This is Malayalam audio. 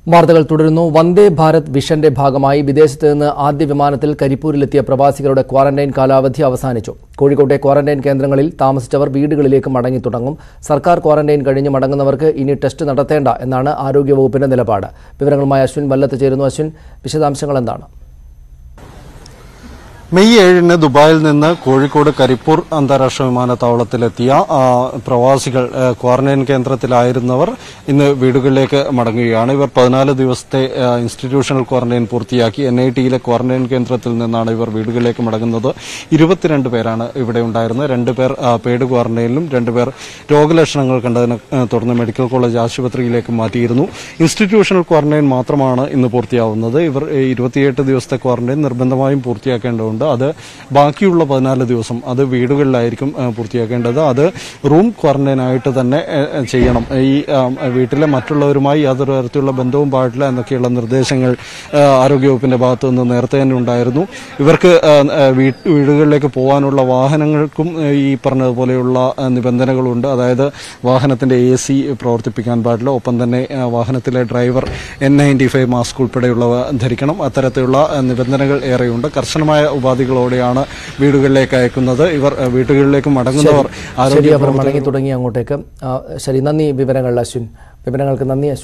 വാർത്തകൾ തുടരുന്നു വന്ദേ ഭാരത് വിഷന്റെ ഭാഗമായി വിദേശത്ത് നിന്ന് ആദ്യ വിമാനത്തിൽ കരിപ്പൂരിലെത്തിയ പ്രവാസികളുടെ ക്വാറന്റൈൻ കാലാവധി അവസാനിച്ചു കോഴിക്കോട്ടെ ക്വാറന്റൈൻ കേന്ദ്രങ്ങളിൽ താമസിച്ചവർ വീടുകളിലേക്ക് മടങ്ങി തുടങ്ങും സർക്കാർ ക്വാറന്റൈൻ കഴിഞ്ഞ് മടങ്ങുന്നവർക്ക് ഇനി ടെസ്റ്റ് നടത്തേണ്ട എന്നാണ് ആരോഗ്യവകുപ്പിന്റെ നിലപാട് വിവരങ്ങളുമായി അശ്വിൻ വല്ലത്ത് ചേരുന്നു അശ്വിൻ വിശദാംശങ്ങൾ എന്താണ് മെയ് ഏഴിന് ദുബായിൽ നിന്ന് കോഴിക്കോട് കരിപ്പൂർ അന്താരാഷ്ട്ര വിമാനത്താവളത്തിലെത്തിയ ആ, പ്രവാസികൾ ആ, ക്വാറന്റൈൻ കേന്ദ്രത്തിലായിരുന്നവർ ഇന്ന് വീടുകളിലേക്ക് മടങ്ങുകയാണ് ഇവർ പതിനാല് ദിവസത്തെ ആ, ഇൻസ്റ്റിറ്റ്യൂഷണൽ ക്വാറന്റൈൻ പൂർത്തിയാക്കി എൻ ഐ ടിയിലെ ക്വാറന്റൈൻ കേന്ദ്രത്തിൽ നിന്നാണ് ഇവർ വീടുകളിലേക്ക് മടങ്ങുന്നത് ഇരുപത്തിരണ്ട് പേരാണ് ഇവിടെ ഉണ്ടായിരുന്നത് രണ്ടുപേർ ആ, പെയ്ഡ് ക്വാറന്റൈനിലും രണ്ടുപേർ രോഗലക്ഷണങ്ങൾ കണ്ടതിനെ ആ, തുടർന്ന് മെഡിക്കൽ കോളേജ് ആശുപത്രിയിലേക്ക് മാറ്റിയിരുന്നു ഇൻസ്റ്റിറ്റ്യൂഷണൽ ക്വാറന്റൈൻ മാത്രമാണ് ഇന്ന് പൂർത്തിയാവുന്നത് ഇവർ ഏ, ഇരുപത്തിയെട്ട് ദിവസത്തെ ക്വാറന്റൈൻ നിർബന്ധമായും പൂർത്തിയാക്കേണ്ടതുണ്ട് അത് ബാക്കിയുള്ള പതിനാല് ദിവസം അത് വീടുകളിലായിരിക്കും ആ, പൂർത്തിയാക്കേണ്ടത് അത് റൂം ക്വാറന്റൈൻ ആയിട്ട് തന്നെ ഏ, ഏ, ചെയ്യണം ഈ ആ, വീട്ടിലെ മറ്റുള്ളവരുമായി യാതൊരു തരത്തിലുള്ള ബന്ധവും പാടില്ല എന്നൊക്കെയുള്ള നിർദ്ദേശങ്ങൾ ആ, ആരോഗ്യവകുപ്പിന്റെ ഭാഗത്തു നിന്ന് നേരത്തെ തന്നെ ഉണ്ടായിരുന്നു ഇവർക്ക് ആ, ആ, വീ- വീടുകളിലേക്ക് പോകാനുള്ള വാഹനങ്ങൾക്കും ആ, ഈ പറഞ്ഞതുപോലെയുള്ള ആ, നിബന്ധനകളുണ്ട് അതായത് വാഹനത്തിന്റെ എ സി പ്രവർത്തിപ്പിക്കാൻ പാടില്ല ഒപ്പം തന്നെ ആ, വാഹനത്തിലെ driver N ninety five mask ഉൾപ്പെടെയുള്ളവ ധരിക്കണം അത്തരത്തിലുള്ള ആ, നിബന്ധനകൾ ഏറെയുണ്ട് കർശനമായ ഉപാധികളോടെയാണ് വീടുകളിലേക്ക് അയക്കുന്നത് ഇവർ ആ, വീടുകളിലേക്ക് മടങ്ങുന്നവർ ശരി ആരോഗ്യ അവർ മടങ്ങി തുടങ്ങി അങ്ങോട്ടേക്ക് ആ, ശരി നന്ദി വിവരങ്ങൾ അശ്വിൻ വിവരങ്ങൾക്ക് നന്ദി അശ്വിൻ